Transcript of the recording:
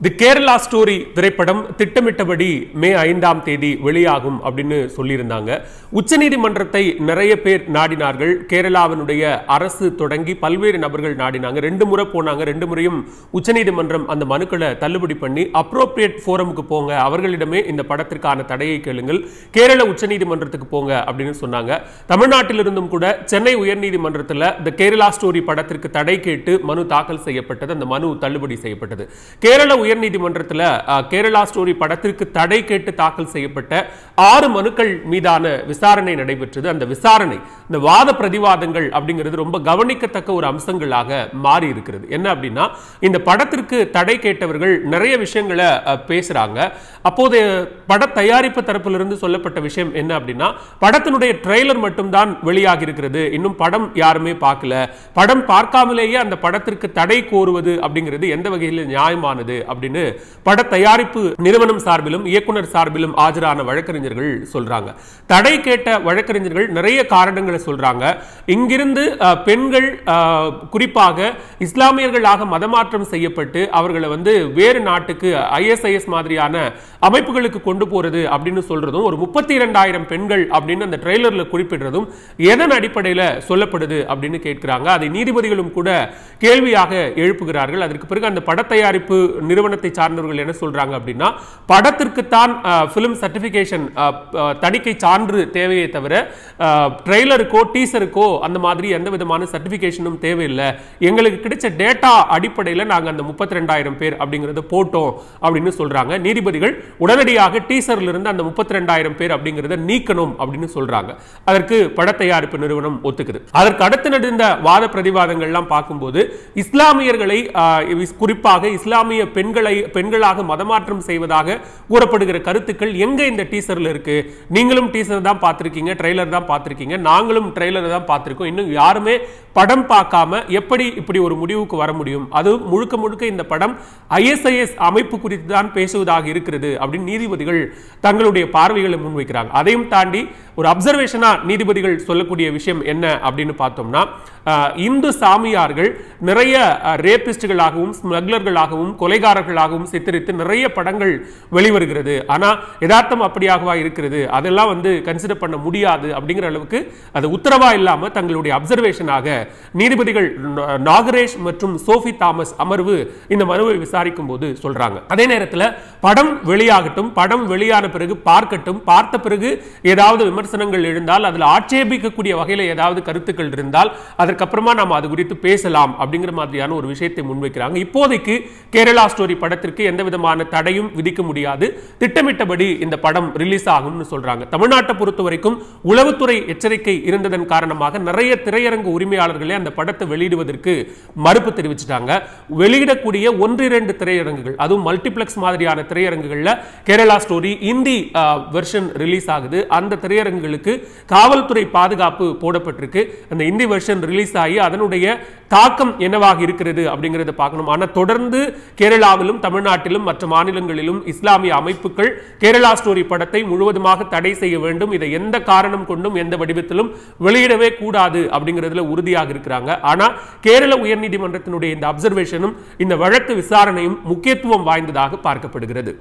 தி Kerala story திரைப்படம் திட்டமிட்டபடி மே ஐந்தாம் தேதி வெளியாகும் அப்படின்னு சொல்லியிருந்தாங்க உச்சநீதிமன்றத்தை நிறைய பேர் நாடினார்கள் கேரளாவினுடைய அரசு தொடங்கி பல்வேறு நபர்கள் நாடினாங்க ரெண்டு முறை போனாங்க ரெண்டு முறையும் உச்சநீதிமன்றம் அந்த மனுக்களை தள்ளுபடி பண்ணி அப்ரோப்ரியேட் ஃபோரமுக்கு போங்க அவர்களிடமே இந்த படத்திற்கான தடையை கேளுங்கள் கேரள உச்சநீதிமன்றத்துக்கு போங்க அப்படின்னு சொன்னாங்க தமிழ்நாட்டிலிருந்தும் கூட சென்னை உயர்நீதிமன்றத்தில் த கேரளா ஸ்டோரி படத்திற்கு தடை கேட்டு மனு தாக்கல் செய்யப்பட்டது அந்த மனு தள்ளுபடி செய்யப்பட்டது கேரள உயர்நீதிமன்றத்தில் அஹ், கேரளா ஸ்டோரி படத்திற்கு தடை கேட்டு தாக்கல் செய்யப்பட்ட ஆறு மனுக்கள் மீதான விசாரணை நடைபெற்றது அந்த விசாரணை இந்த வாத பிரதிவாதங்கள் அப்படிங்கிறது ரொம்ப கவனிக்கத்தக்க ஒரு அம்சங்களாக மாறி இருக்கிறது என்ன அப்படின்னா இந்த படத்திற்கு தடை கேட்டவர்கள் நிறைய விஷயங்களை அஹ், பேசுறாங்க அப்போது பட தயாரிப்பு தரப்பிலிருந்து சொல்லப்பட்ட விஷயம் என்ன அப்படின்னா படத்தினுடைய ட்ரெய்லர் மட்டும்தான் வெளியாகி இருக்கிறது இன்னும் படம் யாருமே பார்க்கல படம் பார்க்காமலேயே அந்த படத்திற்கு தடை கோருவது அப்படிங்கிறது எந்த வகையில் நியாயமானது அப்படின்னு பட தயாரிப்பு நிறுவனம் சார்பிலும் இயக்குனர் சார்பிலும் ஆஜரான வழக்கறிஞர்கள் சொல்றாங்க தடை கேட்ட வழக்கறிஞர்கள் நிறைய காரணங்களை சொல்றாங்க இங்கிருந்து அஹ், பெண்கள் அஹ், குறிப்பாக இஸ்லாமியர்களாக மதமாற்றம் செய்யப்பட்டு அவர்களை வந்து வேறு நாட்டுக்கு ஐஎஸ்ஐஎஸ் மாதிரியான அமைப்புகளுக்கு கொண்டு போறது அப்படின்னு சொல்றதும் ஒரு முப்பத்தி இரண்டாயிரம் பெண்கள் அப்படின்னு அந்த ட்ரெய்லர்ல குறிப்பிடுறதும் எதன் அடிப்படையில் சொல்லப்படுது அப்படின்னு கேட்கிறாங்க அதை நீதிபதிகளும் கூட கேள்வியாக எழுப்புகிறார்கள் அதற்கு பிறகு அந்த பட தயாரிப்பு நிறுவனத்தை சார்ந்தவர்கள் என்ன சொல்றாங்க அப்படின்னா படத்திற்குத்தான் ஃபிலிம் சர்டிபிகேஷன் தணிக்கை சான்று தேவையே தவிர ட்ரெய்லருக்கோ டீசருக்கோ அந்த மாதிரி எந்த விதமான சர்டிபிகேஷனும் தேவையில்லை எங்களுக்கு கிடைச்ச டேட்டா அடிப்படையில் நாங்கள் அந்த முப்பத்தி ரெண்டாயிரம் பேர் அப்படிங்கிறத போட்டோம் அப்படின்னு சொல்றாங்க நீதிபதிகள் உடனடியாக டீசர்ல இருந்து அந்த முப்பத்தி ரெண்டாயிரம் பேர் அப்படிங்கிறத நீக்கணும் அப்படின்னு சொல்றாங்க அதற்கு பட தயாரிப்பு நிறுவனம் ஒத்துக்குது அதற்கு அடுத்து நடந்த வாத பிரதிவாதங்கள்லாம் பார்க்கும்போது இஸ்லாமியர்களை ஆஹ், இஸ்- குறிப்பாக இஸ்லாமிய பெண்களை பெண்களாக மதமாற்றம் செய்வதாக கூறப்படுகிற கருத்துக்கள் எங்க இந்த டீசர்ல இருக்கு நீங்களும் டீசர் தான் பார்த்திருக்கீங்க ட்ரெய்லர் தான் பார்த்திருக்கீங்க நாங்களும் ட்ரெய்லர் தான் பார்த்திருக்கோம் இன்னும் யாருமே படம் பார்க்காம எப்படி இப்படி ஒரு முடிவுக்கு வர முடியும் அது முழுக்க முழுக்க இந்த படம் ஐஎஸ்ஐஎஸ் அமைப்பு குறித்து தான் பேசுவதாக இருக்கிறது அப்படின்னு நீதிபதிகள் தங்களுடைய பார்வைகளை முன்வைக்கிறாங்க அதையும் தாண்டி ஒரு அப்சர்வேஷனா நீதிபதிகள் சொல்லக்கூடிய விஷயம் என்ன அப்படின்னு பார்த்தோம்னா ஆஹ், இந்து சாமியார்கள் நிறைய ரேபிஸ்டுகளாகவும் ஸ்மக்லர்களாகவும் கொலைகாரர்களாகவும் சித்தரித்து நிறைய படங்கள் வெளிவருகிறது ஆனா யதார்த்தம் அப்படியாகவா இருக்கிறது அதெல்லாம் வந்து கன்சிடர் பண்ண முடியாது அப்படிங்கிற அளவுக்கு அது உத்தரவா இல்லாம தங்களுடைய அப்சர்வேஷனாக நீதிபதிகள் நா- நாகரேஷ் மற்றும் சோஃபி தாமஸ் அமர்வு இந்த மனுவை விசாரிக்கும் போது சொல்றாங்க அதே நேரத்தில் படம் வெளியாகட்டும் படம் வெளியான பிறகு பார்க்கட்டும் பார்த்த பிறகு ஏதாவது விமர்சனங்கள் எழுந்தால் அதில் ஆட்சேபிக்கக்கூடிய வகையில் ஏதாவது கருத்துக்கள் இருந்தால் அதற்கப்புறமா நாம் அது குறித்து பேசலாம் அப்படிங்கிற மாதிரியான ஒரு விஷயத்தை முன்வைக்கிறாங்க இப்போதைக்கு கேரளா ஸ்டோரி படத்திற்கு எந்த விதமான தடையும் விதிக்க முடியாது திட்டமிட்டபடி இந்த படம் ரிலீஸ் ஆகும்னு சொல்றாங்க தமிழ்நாட்டை பொறுத்த வரைக்கும் உளவுத்துறை எச்சரிக்கை இருந்ததன் காரணமாக நிறைய திரையரங்கு உரிமையாளர்களே அந்த படத்தை வெளியிடுவதற்கு மறுப்பு தெரிவிச்சிட்டாங்க வெளியிடக்கூடிய ஒன்று இரண்டு திரையரங்குகள் அதுவும் மல்டிப்ளெக்ஸ் மாதிரியான திரையரங்குகள்ல Kerala story Hindi version release ஆகுது அந்த திரையரங்குகளுக்கு காவல்துறை பாதுகாப்பு போடப்பட்டிருக்கு அந்த இந்தி வெர்ஷன் ரிலீஸ் ஆகி அதனுடைய தாக்கம் என்னவாக இருக்கிறது அப்படிங்கறத பார்க்கணும் ஆனா தொடர்ந்து கேரளாவிலும் தமிழ்நாட்டிலும் மற்ற மாநிலங்களிலும் இஸ்லாமிய அமைப்புகள் கேரளா ஸ்டோரி படத்தை முழுவதுமாக தடை செய்ய வேண்டும் இதை எந்த காரணம் கொண்டும் எந்த வடிவத்திலும் வெளியிடவே கூடாது அப்படிங்கிறதுல உறுதியாக இருக்கிறாங்க ஆனா கேரள உயர்நீதிமன்றத்தினுடைய இந்த அப்சர்வேஷனும் இந்த வழக்கு விசாரணையும் முக்கியத்துவம் வாய்ந்ததாக பார்க்கப்படுகிறது